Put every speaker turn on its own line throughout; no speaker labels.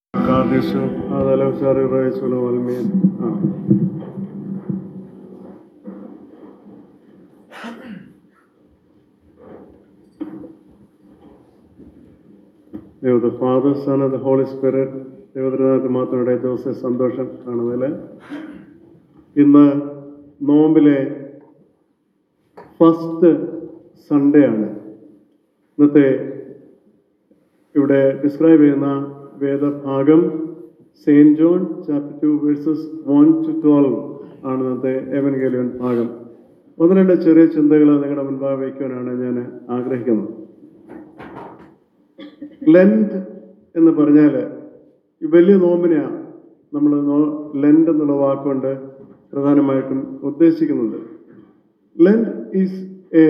Kadisho, Adalam Shari Raisula Valmian. ദൈവ father son the holy spirit ദൈവത്തിനകത്ത് മാത്രമേ ദിവസം സന്തോഷം കാണുന്നതിൽ ഇന്ന് നോമ്പിലെ ഫസ്റ്റ് സൺഡേ ആണ് ഇന്നത്തെ ഇവിടെ ഡിസ്ക്രൈബ് ചെയ്യുന്ന വേദഭാഗം saint John chapter two verses one to twelve ആണ് ഇന്നത്തെ എവൻഗേലിയൻ ഭാഗം ഒന്ന് രണ്ട് ചെറിയ ചിന്തകൾ നിങ്ങളുടെ മുൻപാകെ വയ്ക്കുവാനാണ് ഞാൻ ആഗ്രഹിക്കുന്നത് ലെൻഡ് എന്ന് പറഞ്ഞാൽ ഈ വലിയ നോമ്പിനെയാണ് നമ്മൾ ലെൻഡ് എന്നുള്ള വാക്കുകൊണ്ട് പ്രധാനമായിട്ടും ഉദ്ദേശിക്കുന്നത് Lent is a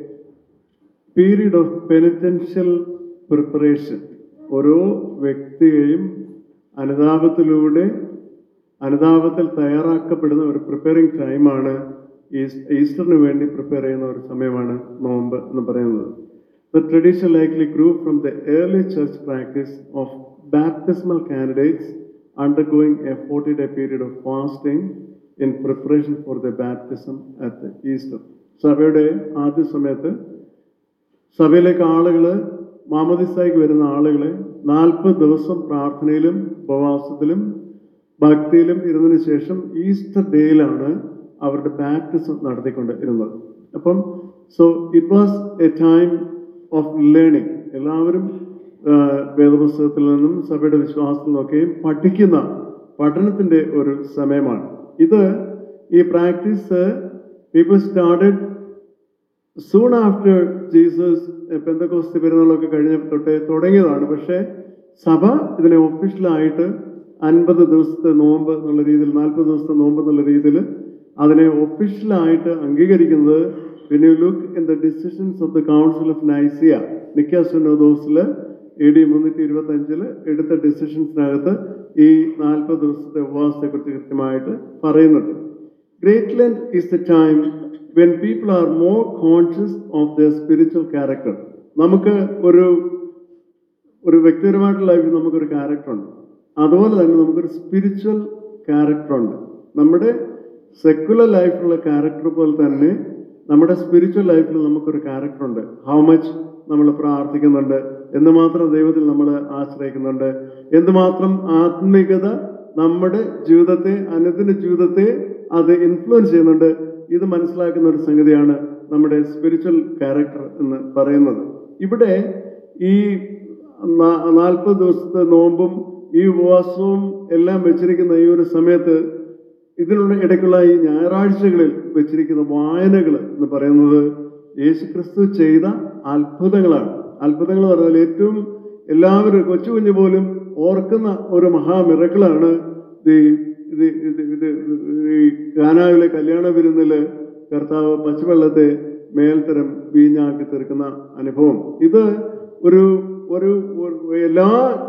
period of penitential preparation ഓരോ വ്യക്തിയെയും അനുതാപത്തിലൂടെ അനുതാപത്തിൽ തയ്യാറാക്കപ്പെടുന്ന ഒരു പ്രിപ്പയറിംഗ് ടൈമാണ് ഈസ്റ്ററിന് വേണ്ടി പ്രിപ്പയർ ചെയ്യുന്ന ഒരു സമയമാണ് നോമ്പ് എന്ന് പറയുന്നത് The tradition likely grew from the early church practice of baptismal candidates undergoing a 40 day period of fasting in preparation for the baptism at the Easter. സഭയുടെ ആദ്യ സമയത്ത് സഭയിലേക്ക് ആളുകൾ മാമദിസായിക്ക് വരുന്ന ആളുകളെ നാൽപ്പത് ദിവസം പ്രാർത്ഥനയിലും ഉപവാസത്തിലും ഭക്തിയിലും ഇരുന്നതിന് ശേഷം ഈസ്റ്റർ ഡേയിലാണ് അവരുടെ ബാപ്റ്റിസം നടത്തിക്കൊണ്ട് ഇരുന്നത് അപ്പം so it was a time of learning എല്ലാവരും ആ, വേദപുസ്തകത്തിൽ നിന്നും സഭയുടെ വിശ്വാസത്തിൽ നിന്നൊക്കെയും പഠിക്കുന്ന പഠനത്തിൻ്റെ ഒരു സമയമാണ് ഇത് ഈ practice people started soon after Jesus പെന്തക്കോസ്തി പെരുന്നാളൊക്കെ കഴിഞ്ഞ തൊട്ടേ തുടങ്ങിയതാണ് പക്ഷേ സഭ ഇതിനെ ഒഫീഷ്യലായിട്ട് അൻപത് ദിവസത്തെ നോമ്പ് എന്നുള്ള രീതിയിൽ നാൽപ്പത് ദിവസത്തെ നോമ്പ് എന്നുള്ള രീതിയിൽ അതിനെ ഒഫീഷ്യലായിട്ട് അംഗീകരിക്കുന്നത് when you look in the decisions of the council of Nicaea നിക്കാസുനോദോസിൽ എ ഡി മുന്നൂറ്റി ഇരുപത്തി അഞ്ചില് എടുത്ത ഡിസിഷൻസിനകത്ത് ഈ നാൽപ്പത് ദിവസത്തെ ഉപവാസത്തെക്കുറിച്ച് കൃത്യമായിട്ട് പറയുന്നുണ്ട് great Lent is the time when people are more conscious of the spiritual character നമുക്ക് ഒരു ഒരു വ്യക്തിപരമായിട്ടുള്ള ലൈഫിൽ നമുക്കൊരു ക്യാരക്ടറുണ്ട് അതുപോലെ തന്നെ നമുക്കൊരു സ്പിരിച്വൽ ക്യാരക്ടറുണ്ട് നമ്മുടെ സെക്കുലർ ലൈഫിലുള്ള ക്യാരക്ടർ പോലെ തന്നെ നമ്മുടെ സ്പിരിച്വൽ ലൈഫിൽ നമുക്കൊരു ക്യാരക്ടറുണ്ട് ഹൗ മച്ച് നമ്മൾ പ്രാർത്ഥിക്കുന്നുണ്ട് എന്തുമാത്രം ദൈവത്തിൽ നമ്മൾ ആശ്രയിക്കുന്നുണ്ട് എന്തുമാത്രം ആത്മികത നമ്മുടെ ജീവിതത്തെ അനുദിന ജീവിതത്തെ അത് ഇൻഫ്ലുവൻസ് ചെയ്യുന്നുണ്ട് ഇത് മനസ്സിലാക്കുന്ന ഒരു സംഗതിയാണ് നമ്മുടെ സ്പിരിച്വൽ ക്യാരക്ടർ എന്ന് പറയുന്നത് ഇവിടെ ഈ നാൽപ്പത് ദിവസത്തെ നോമ്പും ഈ ഉപവാസവും എല്ലാം വെച്ചിരിക്കുന്ന ഈ ഒരു സമയത്ത് ഇതിനുള്ള ഇടയ്ക്കുള്ള ഈ ഞായറാഴ്ചകളിൽ വെച്ചിരിക്കുന്ന വായനകൾ എന്ന് പറയുന്നത് യേശു ക്രിസ്തു ചെയ്ത അത്ഭുതങ്ങളാണ് അത്ഭുതങ്ങൾ എന്ന് പറഞ്ഞാൽ ഏറ്റവും എല്ലാവരും കൊച്ചു കുഞ്ഞു പോലും ഓർക്കുന്ന ഒരു മഹാമിറക്കിളാണ് ഇത് ഇത് ഇത് ഇത് ഈ കാനാവിലെ കല്യാണ വിരുന്നില് കർത്താവ് പച്ചവെള്ളത്തെ മേൽത്തരം വീഞ്ഞാക്കി തീർക്കുന്ന അനുഭവം ഇത് ഒരു ഒരു ഒരു എല്ലാ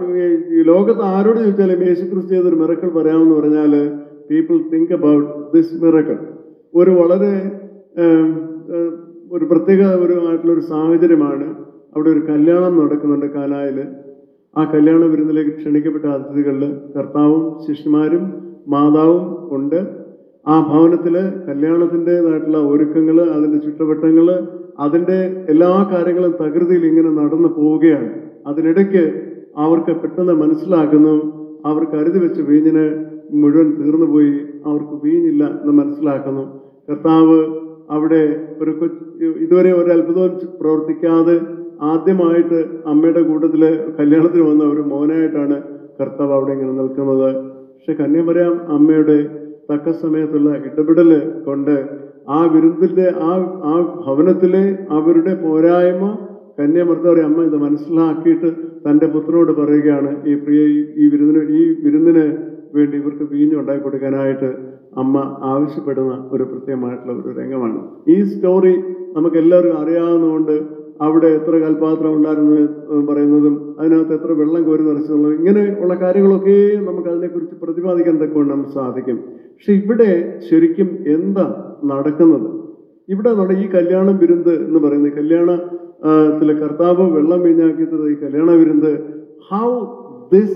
ഈ ലോകത്ത് ആരോട് ചോദിച്ചാലും യേശു ക്രിസ്തു ചെയ്തൊരു മിറക്കൾ പറയാമെന്ന് പറഞ്ഞാൽ people think about this miracle ഒരു വളരെ ഏം, ഏം, ഒരു പ്രത്യേക ഒരു ആയിട്ടുള്ള ഒരു സാഹചര്യമാണ് അവിടെ ഒരു കല്യാണം നടക്കുന്നുണ്ട് കാനായിൽ ആ കല്യാണ വിരുന്നിലേക്ക് ക്ഷണിക്കപ്പെട്ട അതിഥികളിൽ കർത്താവും ശിഷ്യന്മാരും മാതാവും ഉണ്ട് ആ ഭവനത്തിൽ കല്യാണത്തിൻ്റെതായിട്ടുള്ള ഒരുക്കങ്ങൾ അതിൻ്റെ ചുറ്റുവട്ടങ്ങൾ അതിൻ്റെ എല്ലാ കാര്യങ്ങളും തകൃതിയിൽ ഇങ്ങനെ നടന്നു പോവുകയാണ് അതിനിടയ്ക്ക് അവർക്ക് പെട്ടെന്ന് മനസ്സിലാക്കുന്നു അവർ കരുതി വെച്ച വീഞ്ഞിന് മുഴുവൻ തീർന്നു പോയി അവർക്ക് വീഞ്ഞില്ല എന്ന് മനസ്സിലാക്കുന്നു കർത്താവ് അവിടെ ഒരു കൊച്ചു ഇതുവരെ ഒരു അത്ഭുതവും പ്രവർത്തിക്കാതെ ആദ്യമായിട്ട് അമ്മയുടെ കൂട്ടത്തിൽ കല്യാണത്തിന് വന്ന ഒരു മോനായിട്ടാണ് കർത്താവ് അവിടെ ഇങ്ങനെ നിൽക്കുന്നത് പക്ഷെ കന്യാമറിയാം അമ്മയുടെ തക്ക സമയത്തുള്ള ഇടപെടൽ കൊണ്ട് ആ വിരുന്നിൻ്റെ ആ ആ ഭവനത്തിലെ അവരുടെ പോരായ്മ കന്യാമർത്തവരെ അമ്മ ഇത് മനസ്സിലാക്കിയിട്ട് തൻ്റെ പുത്രനോട് പറയുകയാണ് ഈ പ്രിയ ഈ- ഈ വിരുന്നിന് ഈ വിരുന്നിന് വേണ്ടി ഇവർക്ക് വീഞ്ഞ് ഉണ്ടാക്കി കൊടുക്കാനായിട്ട് അമ്മ ആവശ്യപ്പെടുന്ന ഒരു പ്രത്യേകമായിട്ടുള്ള ഒരു രംഗമാണ് ഈ സ്റ്റോറി നമുക്ക് എല്ലാവർക്കും അറിയാവുന്നതുകൊണ്ട് അവിടെ എത്ര കൽപാത്രം ഉണ്ടായിരുന്നു എന്ന് പറയുന്നതും അതിനകത്ത് എത്ര വെള്ളം കോരി നിറച്ചതുള്ളതും ഇങ്ങനെ ഉള്ള കാര്യങ്ങളൊക്കെ നമുക്ക് അതിനെക്കുറിച്ച് പ്രതിപാദിക്കാൻ തക്കവണ്ണം സാധിക്കും പക്ഷെ ഇവിടെ ശരിക്കും എന്താ നടക്കുന്നത് ഇവിടെ നമ്മുടെ ഈ കല്യാണം വിരുന്ന് എന്ന് പറയുന്നത് കല്യാണ ആ, ത്തിലെ കർത്താവ് വെള്ളം വീഞ്ഞാക്കിയത് ഈ കല്യാണ വിരുന്ന് how this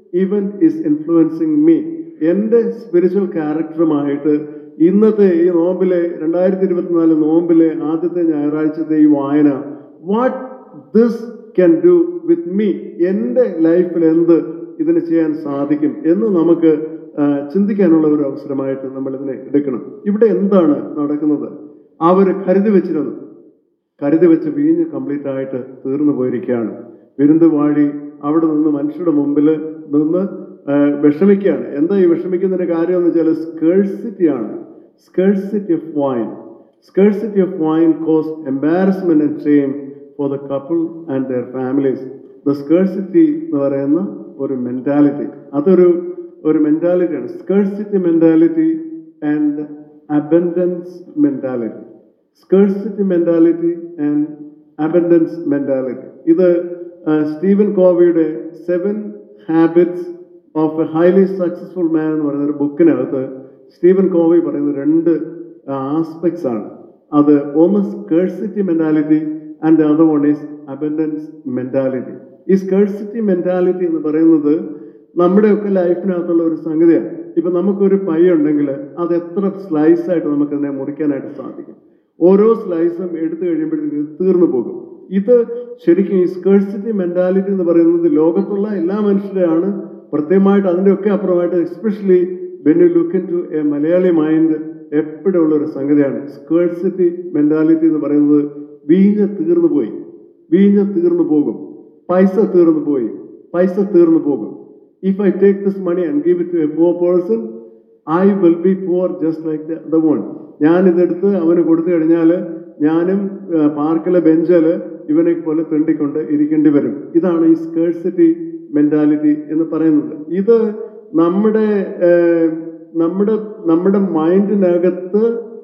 event is influencing me എൻ്റെ സ്പിരിച്വൽ ക്യാരക്ടറുമായിട്ട് ഇന്നത്തെ ഈ നോമ്പിലെ രണ്ടായിരത്തി ഇരുപത്തിനാല് നോമ്പിലെ ആദ്യത്തെ ഞായറാഴ്ചത്തെ ഈ വായന what this can do with me എൻ്റെ ലൈഫിൽ എന്ത് ഇതിന് ചെയ്യാൻ സാധിക്കും എന്ന് നമുക്ക് ആ, ചിന്തിക്കാനുള്ള ഒരു അവസരമായിട്ട് നമ്മൾ ഇതിനെ എടുക്കണം ഇവിടെ എന്താണ് നടക്കുന്നത് അവർ കരുതി വെച്ചിരുന്നു കരുതി വെച്ച് വീഞ്ഞ് കംപ്ലീറ്റ് ആയിട്ട് തീർന്നു പോയിരിക്കുകയാണ് വിരുന്ന് വാഴി അവിടെ നിന്ന് മനുഷ്യരുടെ മുമ്പിൽ നിന്ന് ആ, വിഷമിക്കുകയാണ് എന്താ ഈ വിഷമിക്കുന്നതിന്റെ കാര്യം എന്ന് വെച്ചാൽ സ്കേഴ്സിറ്റി ആണ് scarcity of wine scarcity of wine cause embarrassment and shame for the couple and their families the scarcity എന്ന് പറയുന്ന ഒരു മെന്റാലിറ്റി അതൊരു ഒരു മെന്റാലിറ്റിയാണ് scarcity mentality and abundance mentality scarcity mentality and abundance mentality ഇത് ആ, സ്റ്റീവൻ കോവിയുടെ seven habits of a highly successful man എന്ന് പറയുന്ന ഒരു ബുക്കിനകത്ത് സ്റ്റീവൻ കോവി പറയുന്ന രണ്ട് ആസ്പെക്ട്സ് ആണ് അത് ഒന്ന് scarcity mentality and other one is abundance mentality ഈ സ്കേഴ്സിറ്റി മെന്റാലിറ്റി എന്ന് പറയുന്നത് നമ്മുടെയൊക്കെ ലൈഫിനകത്തുള്ള ഒരു സംഗതിയാണ് ഇപ്പൊ നമുക്കൊരു പൈ ഉണ്ടെങ്കിൽ അത് എത്ര സ്ലൈസ് ആയിട്ട് നമുക്കതിനെ മുറിക്കാനായിട്ട് സാധിക്കും ഓരോ സ്ലൈസും എടുത്തു കഴിയുമ്പോഴത്തേക്ക് തീർന്നു പോകും ഇത് ശരിക്കും ഈ സ്കേഴ്സിറ്റി മെന്റാലിറ്റി എന്ന് പറയുന്നത് ലോകത്തുള്ള എല്ലാ മനുഷ്യരെയാണ് പ്രത്യേകമായിട്ട് അതിൻ്റെയൊക്കെ അപ്പുറമായിട്ട് especially when you look into a Malayali mind എപ്പോഴും ഉള്ള ഒരു സംഗതിയാണ് സ്കേഴ്സിറ്റി മെന്റാലിറ്റി എന്ന് പറയുന്നത് വീഞ്ഞ് തീർന്നു പോയി വീഞ്ഞ് തീർന്നു പോകും പൈസ തീർന്നു പോയി പൈസ തീർന്നു പോകും if I take this money and give it to a poor person I will be poor just like the one ഞാൻ ഇതെടുത്ത് അവന് കൊടുത്തു കഴിഞ്ഞാൽ ഞാനും ആ, പാർക്കിലെ ബെഞ്ചില് ഇവനെ പോലെ തെണ്ടിക്കൊണ്ട് ഇരിക്കേണ്ടി വരും ഇതാണ് ഈ സ്കേഴ്സിറ്റി മെന്റാലിറ്റി എന്ന് പറയുന്നത് ഇത് നമ്മുടെ ആ, നമ്മുടെ നമ്മുടെ മൈൻഡിനകത്ത്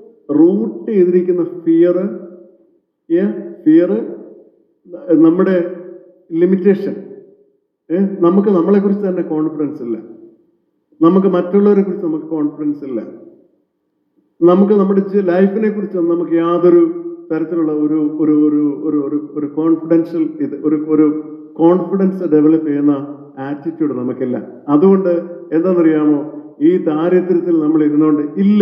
റൂട്ട് ചെയ്തിരിക്കുന്ന ഫിയർ ഫിയർ നമ്മുടെ ലിമിറ്റേഷൻ നമുക്ക് നമ്മളെ കുറിച്ച് തന്നെ കോൺഫിഡൻസ് ഇല്ല നമുക്ക് മറ്റുള്ളവരെ കുറിച്ച് നമുക്ക് കോൺഫിഡൻസ് ഇല്ല നമുക്ക് നമ്മുടെ ലൈഫിനെ കുറിച്ച് നമുക്ക് യാതൊരു തരത്തിലുള്ള ഒരു ഒരു ഒരു ഒരു ഒരു ഒരു കോൺഫിഡൻഷ്യൽ ഇത് ഒരു ഒരു കോൺഫിഡൻസ് ഡെവലപ്പ് ചെയ്യുന്ന ആറ്റിറ്റ്യൂഡ് നമുക്കില്ല അതുകൊണ്ട് എന്താണെന്നറിയാമോ ഈ ദാരിദ്ര്യത്തിൽ നമ്മൾ ഇരുന്നുകൊണ്ട് ഇല്ല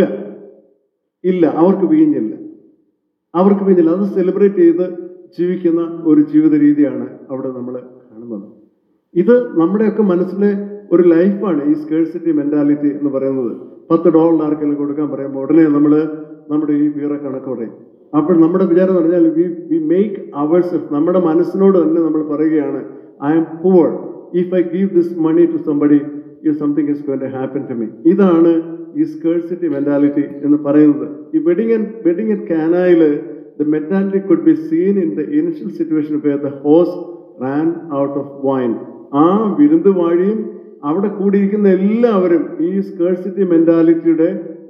ഇല്ല അവർക്ക് വീഞ്ഞില്ല അവർക്ക് വീഞ്ഞില്ല അത് സെലിബ്രേറ്റ് ചെയ്ത് ജീവിക്കുന്ന ഒരു ജീവിത രീതിയാണ് അവിടെ നമ്മൾ കാണുന്നത് ഇത് നമ്മുടെയൊക്കെ മനസ്സിലെ ഒരു ലൈഫാണ് ഈ സ്കേഴ്സിറ്റി മെന്റാലിറ്റി എന്ന് പറയുന്നത് പത്ത് ഡോളർ ആർക്കെങ്കിലും കൊടുക്കാൻ പറയുമ്പോൾ ഉടനെ നമ്മൾ നമ്മുടെ ഈ വീറ കണക്ക് പറയും അപ്പോൾ നമ്മുടെ വിചാരം എന്ന് പറഞ്ഞാൽ വി വി മേക്ക് അവേഴ്സ് നമ്മുടെ മനസ്സിനോട് തന്നെ നമ്മൾ പറയുകയാണ് I am poor if I give this money to somebody if something is going to happen to me ഇതാണ് ഈ സ്കേഴ്സിറ്റി മെന്റാലിറ്റി എന്ന് പറയുന്നത് ഈ വെഡിങ് ആൻഡ് വെഡിങ് അറ്റ് കാനായിൽ the mentality could be seen in the initial situation where the host ran out of wine. ആ വിരുന്ന് വാഴിയും അവിടെ കൂടിയിരിക്കുന്ന എല്ലാവരും ഈ സ്കേഴ്സിറ്റി മെന്റാലിറ്റിയുടെ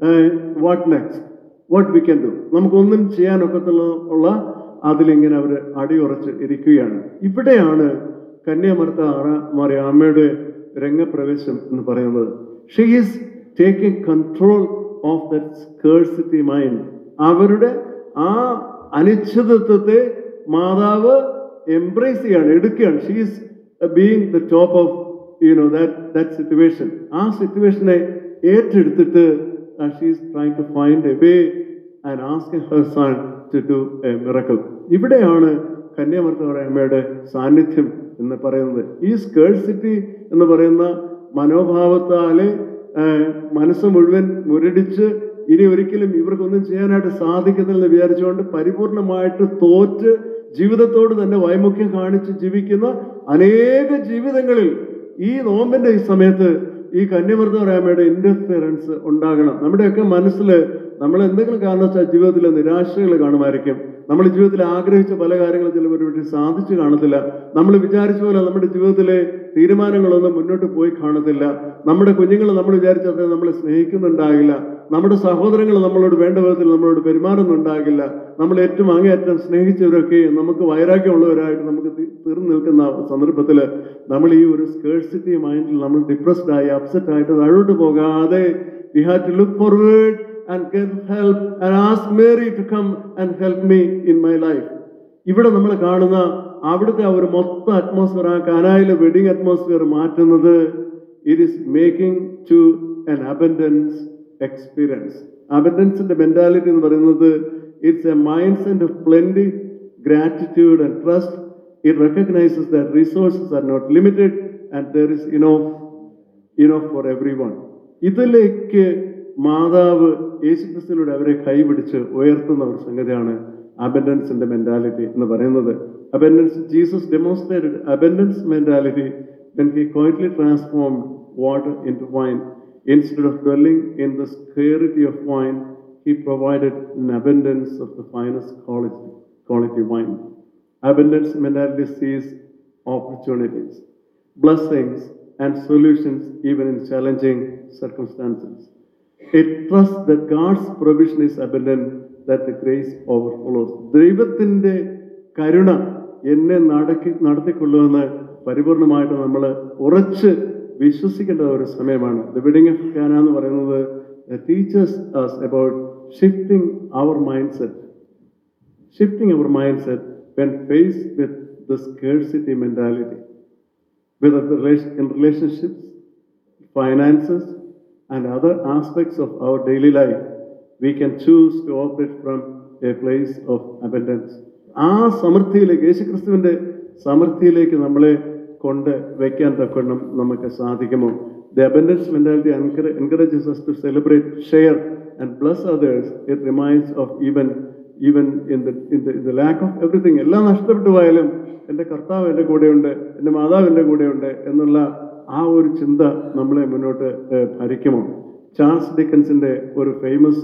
what next what we can do നമുക്കൊന്നും ചെയ്യാനൊക്കത്തുള്ള ഉള്ള അതിലിങ്ങനെ അവർ അടിയുറച്ച് ഇരിക്കുകയാണ് ഇവിടെയാണ് കന്യാമർത്ത മറിയാമ്മയുടെ രംഗപ്രവേശം എന്ന് പറയുന്നത് she is taking control of the scarcity mind അവരുടെ ആ അനിശ്ചിതത്വത്തെ മാതാവ് എംബ്രേസ് ചെയ്യാണ് എടുക്കുകയാണ് she's being the top of you know that that situation ആ സിറ്റുവേഷനെ ഏറ്റെടുത്തിട്ട് she's trying to find a way and ask her son to do a miracle ഇവിടെയാണ് കന്യാമർത്തവരമ്മയുടെ സാന്നിധ്യം എന്ന് പറയുന്നത് ഈ സ്കേഴ്സിറ്റി എന്ന് പറയുന്ന മനോഭാവത്താല് ആഹ്, മനസ്സ് മുഴുവൻ മുരടിച്ച് ഇനി ഒരിക്കലും ഇവർക്കൊന്നും ചെയ്യാനായിട്ട് സാധിക്കുന്നില്ലെന്ന് വിചാരിച്ചുകൊണ്ട് പരിപൂർണമായിട്ട് തോറ്റ് ജീവിതത്തോട് തന്നെ വൈമുഖ്യം കാണിച്ച് ജീവിക്കുന്ന അനേക ജീവിതങ്ങളിൽ ഈ നോമ്പിന്റെ ഈ സമയത്ത് ഈ കന്യമൃതരാമയുടെ ഇന്റർഫിയറൻസ് ഉണ്ടാകണം നമ്മുടെയൊക്കെ മനസ്സിൽ നമ്മൾ എന്തെങ്കിലും കാരണവശാൽ ജീവിതത്തിൽ നിരാശകൾ കാണുമായിരിക്കും നമ്മൾ ജീവിതത്തിൽ ആഗ്രഹിച്ച പല കാര്യങ്ങളും ചിലപ്പോൾ പക്ഷേ സാധിച്ചു കാണത്തില്ല നമ്മൾ വിചാരിച്ച പോലെ നമ്മുടെ ജീവിതത്തിലെ തീരുമാനങ്ങളൊന്നും മുന്നോട്ട് പോയി കാണത്തില്ല നമ്മുടെ കുഞ്ഞുങ്ങൾ നമ്മൾ വിചാരിച്ച അത്ര നമ്മളെ സ്നേഹിക്കുന്നുണ്ടാകില്ല നമ്മുടെ സഹോദരങ്ങൾ നമ്മളോട് വേണ്ട വിധത്തിൽ നമ്മളോട് പെരുമാറുന്നുണ്ടാകില്ല നമ്മൾ ഏറ്റവും അങ്ങേയറ്റം സ്നേഹിച്ചവരൊക്കെ നമുക്ക് വൈരാഗ്യമുള്ളവരായിട്ട് നമുക്ക് തി- തീർന്നു നിൽക്കുന്ന സന്ദർഭത്തിൽ നമ്മൾ ഈ ഒരു സ്കേഴ്സിറ്റി മൈൻഡിൽ നമ്മൾ ഡിപ്രസ്ഡ് ആയി അപ്സെറ്റ് ആയിട്ട് താഴോട്ട് പോകാതെ we have to look forward and get help and ask Mary to come and help me in my life ഇവിടെ നമ്മൾ കാണുന്ന അവിടുത്തെ ആ ഒരു മൊത്തം അറ്റ്മോസ്ഫിയർ ആ കാനായിലെ വെഡിങ് അറ്റ്മോസ്ഫിയർ മാറ്റുന്നത് it is making to an abundance experience. അബൻഡൻസിന്റെ മെന്റാലിറ്റി എന്ന് പറയുന്നത് it's a mindset of plenty gratitude and trust it recognises that resources are not limited and there is enough enough for everyone ഇതിലേക്ക് മാതാവ് യേശുക്രിസ്തുവിലൂടെ അവരെ കൈപിടിച്ച് ഉയർത്തുന്ന ഒരു സംഗതിയാണ് അബൻഡൻസിന്റെ മെന്റാലിറ്റി എന്ന് പറയുന്നത് abundance Jesus demonstrated abundance mentality when he quietly transformed water into wine. Instead of dwelling in the scarcity of wine, he provided an abundance of the finest quality, quality wine. Abundance mentality sees opportunities, blessings, and solutions even in challenging circumstances. It trusts that God's provision is abundant, that the grace overflows. ദൈവത്തിൻ്റെ കരുണ എന്നെ നടക്കി നടത്തിക്കൊള്ളുമെന്ന് പരിപൂർണമായിട്ട് നമ്മൾ ഉറച്ച് വിശ്വസിക്കേണ്ട ഒരു സമയമാണ് the wedding of Cana എന്ന് പറയുന്നത് teaches us about shifting our mindset shifting our mindset when faced with the scarcity mentality, whether the rela- in relationships, finances, and other aspects of our daily life, we can choose to operate from a place of abundance. ആ സമൃദ്ധിയിലേക്ക് യേശുക്രിസ്തുവിന്റെ സമൃദ്ധിയിലേക്ക് നമ്മളെ കൊണ്ട് വയ്ക്കാൻ തക്കവണ്ണം നമുക്ക് സാധിക്കുമോ the abundance mentality encourages us to celebrate, share, and bless others. It reminds of even even in the in the in the lack of everything എല്ലാം നഷ്ടപ്പെട്ടു പോയാലും എൻ്റെ കർത്താവ് എൻ്റെ കൂടെയുണ്ട് എൻ്റെ മാതാവ് എൻ്റെ കൂടെയുണ്ട് എന്നുള്ള ആ ഒരു ചിന്ത നമ്മളെ മുന്നോട്ട് ഏഹ്, ഭരിക്കുമോ ചാൾസ് ഡിക്കൻസിൻ്റെ ഒരു ഫേമസ്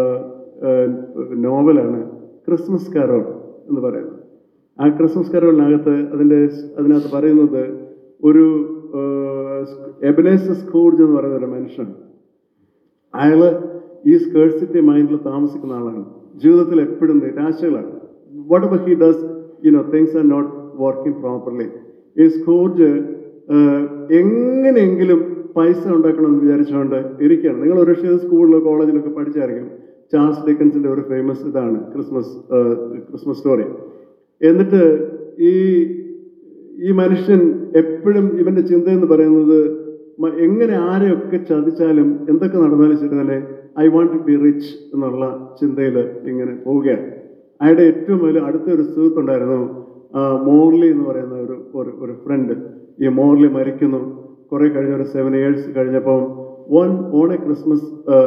നോവലാണ് ക്രിസ്മസ് കാരോൾ എന്ന് പറയുന്നത് ആ ക്രിസ്മസ് കരോളിനകത്ത് അതിൻ്റെ അതിനകത്ത് പറയുന്നത് ഒരു എബനേസ് സ്കൂർജ് എന്ന് പറയുന്ന ഒരു മനുഷ്യൻ അയാള് ഈ സ്കേഴ്സിറ്റി മൈൻഡിൽ താമസിക്കുന്ന ആളാണ് ജീവിതത്തിൽ എപ്പോഴും നിരാശകളാണ് whatever he does you know things are not working properly ഈ സ്കോർജ് എങ്ങനെയെങ്കിലും പൈസ ഉണ്ടാക്കണം എന്ന് വിചാരിച്ചുകൊണ്ട് ഇരിക്കുകയാണ് നിങ്ങൾ ഒരു പക്ഷേ സ്കൂളിലോ കോളേജിലൊക്കെ പഠിച്ചായിരിക്കും ചാൾസ് ഡിക്കൻസിന്റെ ഒരു ഫേമസ് ഇതാണ് ക്രിസ്മസ് ക്രിസ്മസ് സ്റ്റോറി എന്നിട്ട് ഈ ഈ മനുഷ്യൻ എപ്പോഴും ഇവന്റെ ചിന്ത എന്ന് പറയുന്നത് മ- എങ്ങനെ ആരെയൊക്കെ ചതിച്ചാലും എന്തൊക്കെ നടന്നാലും ശരി തന്നെ I want to be rich എന്നുള്ള ചിന്തയിൽ ഇങ്ങനെ പോവുകയാണ് അയാളുടെ ഏറ്റവും വലിയ അടുത്ത ഒരു സുഹൃത്തുണ്ടായിരുന്നു ആ, മോർലി എന്ന് പറയുന്ന ഒരു ഒരു ഒരു ഫ്രണ്ട് ഈ മോർലി മരിക്കുന്നു കുറെ കഴിഞ്ഞ ഒരു സെവൻ ഇയേഴ്സ് കഴിഞ്ഞപ്പോൾ വൺ ഓൺ എ ക്രിസ്മസ്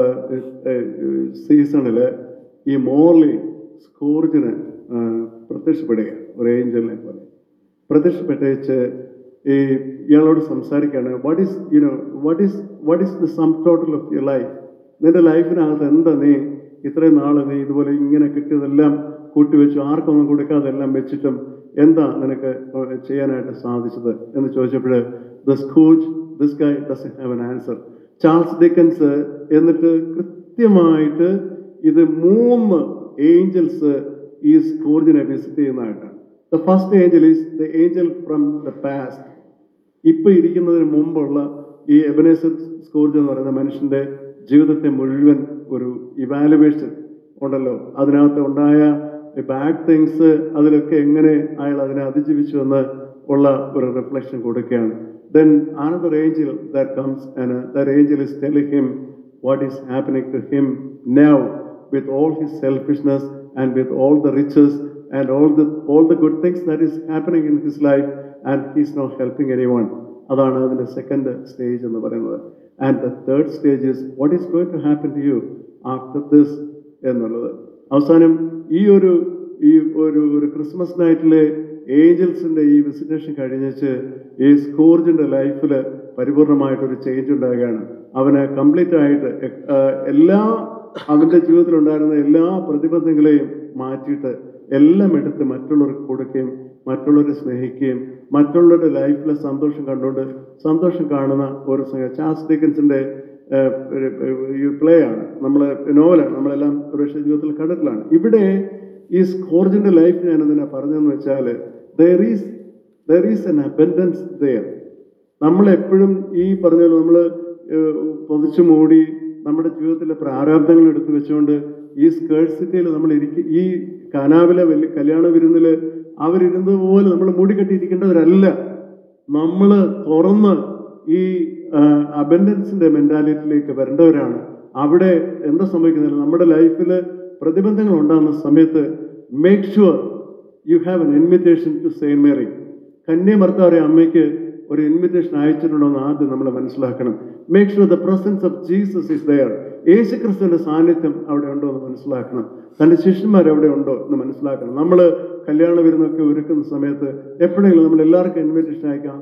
സീസണിൽ ഈ മോർലി സ്കോർജിന് പ്രത്യക്ഷപ്പെടുക ഒരു ഏഞ്ചലിനെ പോലെ പ്രത്യക്ഷപ്പെട്ടേച്ച് ഈ ഇയാളോട് സംസാരിക്കുകയാണ് what is you know what is what is the sum total of your life നിന്റെ ലൈഫിനകത്ത് എന്താ നീ ഇത്രയും നാൾ നീ ഇതുപോലെ ഇങ്ങനെ കിട്ടിയതെല്ലാം കൂട്ടിവെച്ചു ആർക്കൊന്നും കൊടുക്കാതെ എല്ലാം വെച്ചിട്ടും എന്താ നിനക്ക് ചെയ്യാനായിട്ട് സാധിച്ചത് എന്ന് ചോദിച്ചപ്പോൾ the Scrooge this guy does have an answer Charles Dickens എന്നിട്ട് കൃത്യമായിട്ട് ഇത് മൂന്ന് ഏഞ്ചൽസ് ഈ സ്കൂർജിനെ വിസിറ്റ് ചെയ്യുന്നതായിട്ടാണ് the first angel is the angel from the past ഇപ്പൊ ഇരിക്കുന്നതിന് മുമ്പുള്ള ഈ എബനേസർ സ്കോർജ് എന്ന് പറയുന്ന മനുഷ്യന്റെ ജീവിതത്തെ മുഴുവൻ ഒരു ഇവാലുവേഷൻ ഉണ്ടല്ലോ അതിനകത്ത് ഉണ്ടായ ബാഡ് തിങ്സ് അതിലൊക്കെ എങ്ങനെ അയാൾ അതിനെ അതിജീവിച്ചു എന്ന് ഉള്ള ഒരു റിഫ്ലക്ഷൻ കൊടുക്കുകയാണ് then another angel that comes and uh, that angel is telling him what is happening to him now with all his selfishness and with all the riches and all the all the good things that is happening in his life and he's not helping anyone അതാണ് അതിന്റെ second stage എന്ന് പറയുന്നത് and the third stage is what is going to happen to you after this എന്നുള്ളത് അവസാനം ഈ ഒരു ഈ ഒരു ഒരു ക്രിസ്മസ് നൈറ്റിലെ ഏഞ്ചൽസിന്റെ ഈ വിസിറ്റേഷൻ കഴിഞ്ഞിച്ച് ഈ സ്കോർജിന്റെ ലൈഫിൽ പരിപൂർണമായിട്ടൊരു ചേഞ്ച് ഉണ്ടാകുകയാണ് അവന് കംപ്ലീറ്റ് ആയിട്ട് എ- ആ, എല്ലാ അവന്റെ ജീവിതത്തിൽ ഉണ്ടായിരുന്ന എല്ലാ പ്രതിബന്ധങ്ങളെയും മാറ്റിയിട്ട് എല്ലാം എടുത്ത് മറ്റുള്ളവർക്ക് കൊടുക്കുകയും മറ്റുള്ളവരെ സ്നേഹിക്കുകയും മറ്റുള്ളവരുടെ ലൈഫിലെ സന്തോഷം കണ്ടുകൊണ്ട് സന്തോഷം കാണുന്ന ഒരു സംഗതി ചാൾസ് ഡീക്കൻസിന്റെ ഈ പ്ലേ ആണ് നമ്മൾ നോവലാണ് നമ്മളെല്ലാം ഒരു ജീവിതത്തിൽ കണ്ടിട്ടുള്ളതാണ് ഇവിടെ ഈ സ്കോർജിന്റെ ലൈഫ് ഞാൻ എന്തിനാ പറഞ്ഞതെന്ന് വെച്ചാൽ there is there is an abundance there നമ്മൾ എപ്പോഴും ഈ പറഞ്ഞ പോലെ നമ്മൾ പൊതിച്ചു മൂടി നമ്മുടെ ജീവിതത്തിലെ പ്രാരാബ്ദങ്ങൾ എടുത്തു വെച്ചുകൊണ്ട് ഈ സ്കേഴ്സിറ്റിയിൽ നമ്മൾ ഇരിക്ക ഈ കനാവിലെ വലിയ കല്യാണ വിരുന്നിൽ അവരിരുന്നത് പോലെ നമ്മൾ മൂടി കെട്ടിയിരിക്കേണ്ടവരല്ല നമ്മൾ തുറന്ന് ഈ അബൻഡൻസിന്റെ മെന്റാലിറ്റിയിലേക്ക് വരേണ്ടവരാണ് അവിടെ എന്താ സംഭവിക്കുന്നില്ല നമ്മുടെ ലൈഫിൽ പ്രതിബന്ധങ്ങൾ ഉണ്ടാകുന്ന സമയത്ത് make sure you have an invitation to saint Mary കന്യമർത്താവരെ അമ്മയ്ക്ക് ഒരു ഇൻവിറ്റേഷൻ അയച്ചിട്ടുണ്ടോ എന്ന് ആദ്യം നമ്മൾ മനസ്സിലാക്കണം make sure the presence of Jesus is there യേശു ക്രിസ്തുവിന്റെ സാന്നിധ്യം അവിടെ ഉണ്ടോ എന്ന് മനസ്സിലാക്കണം തന്റെ ശിഷ്യന്മാർ അവിടെ ഉണ്ടോ എന്ന് മനസ്സിലാക്കണം നമ്മൾ കല്യാണ വിരുന്നൊക്കെ ഒരുക്കുന്ന സമയത്ത് എപ്പോഴെങ്കിലും നമ്മൾ എല്ലാവർക്കും ഇൻവിറ്റേഷൻ അയക്കാം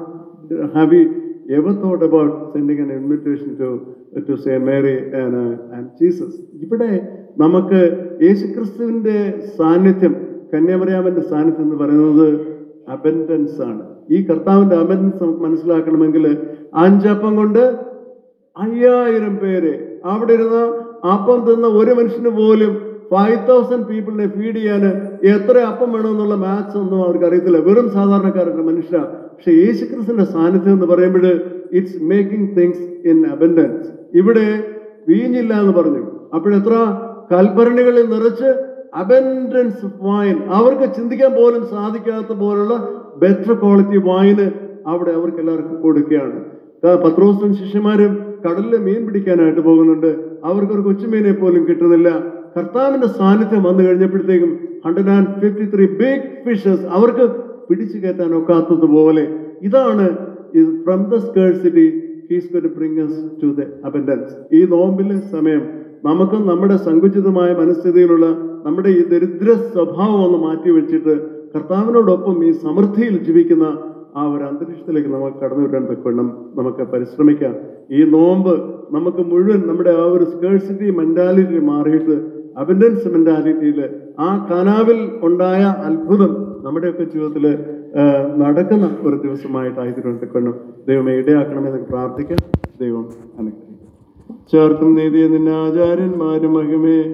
have you ever thought about sending an invitation to to say Mary and Jesus ഇവിടെ നമുക്ക് യേശുക്രിസ്തുവിന്റെ സാന്നിധ്യം കന്യാമറിയാമന്റെ സാന്നിധ്യം എന്ന് പറയുന്നത് അബൻഡൻസ് ആണ് ഈ കർത്താവിന്റെ അബൻഡൻസ് നമുക്ക് മനസ്സിലാക്കണമെങ്കിൽ അഞ്ചപ്പം കൊണ്ട് അയ്യായിരം പേര് അവിടെ ഇരുന്ന് അപ്പം തിന്ന ഒരു മനുഷ്യന് പോലും ഫൈവ് തൗസൻഡ് പീപ്പിളിനെ ഫീഡ് ചെയ്യാൻ എത്ര അപ്പം വേണമെന്നുള്ള മാത്സ് ഒന്നും അവർക്ക് അറിയത്തില്ല വെറും സാധാരണക്കാരുടെ മനുഷ്യ പക്ഷെ യേശുക്രിസ്തുവിന്റെ സാന്നിധ്യം എന്ന് പറയുമ്പോൾ it's making things in abundance ഇവിടെ വീഞ്ഞില്ല എന്ന് പറഞ്ഞു അപ്പോഴെത്ര കൽഭരണികളിൽ നിറച്ച് അബൻഡൻസ് വൈൻ അവർക്ക് ചിന്തിക്കാൻ പോലും സാധിക്കാത്ത പോലുള്ള ബെറ്റർ ക്വാളിറ്റി വൈന് അവിടെ അവർക്ക് എല്ലാവർക്കും കൊടുക്കുകയാണ് ക- പത്രോസും ശിഷ്യന്മാരും കടലിൽ മീൻ പിടിക്കാനായിട്ട് പോകുന്നുണ്ട് അവർക്ക് ഒരു കൊച്ചുമീനെ പോലും കിട്ടുന്നില്ല കർത്താവിന്റെ സാന്നിധ്യം വന്നു കഴിഞ്ഞപ്പോഴത്തേക്കും hundred and fifty three big fishes അവർക്ക് പിടിച്ചു കയറ്റാൻ ഒക്കാത്തതുപോലെ ഇതാണ് from the scarcity he's going to bring us to the abundance ഈ നോമ്പിലെ സമയം നമുക്കും നമ്മുടെ സങ്കുചിതമായ മനസ്ഥിതിയിലുള്ള നമ്മുടെ ഈ ദരിദ്ര സ്വഭാവം ഒന്ന് മാറ്റി വെച്ചിട്ട് കർത്താവിനോടൊപ്പം ഈ സമൃദ്ധിയിൽ ജീവിക്കുന്ന ആ ഒരു അന്തരീക്ഷത്തിലേക്ക് നമുക്ക് കടന്നു വരാൻ തക്കവണ്ണം നമുക്ക് പരിശ്രമിക്കാം ഈ നോമ്പ് നമുക്ക് മുഴുവൻ നമ്മുടെ ആ ഒരു സ്കേഴ്സിറ്റി മെന്റാലിറ്റി മാറിയിട്ട് അബൻഡൻസ് മെന്റാലിറ്റിയിൽ ആ കനാവിൽ ഉണ്ടായ അത്ഭുതം നമ്മുടെയൊക്കെ ജീവിതത്തിൽ നടക്കുന്ന ഒരു ദിവസമായിട്ടായി തക്കവണ്ണം ദൈവമേ ഇടയാക്കണമെന്ന് പ്രാർത്ഥിക്കാം ദൈവം അനുഗ്രഹിക്കും ചേർത്തും നീതിയെ നിന്നെ ആചാര്യന്മാരും മഹിമേ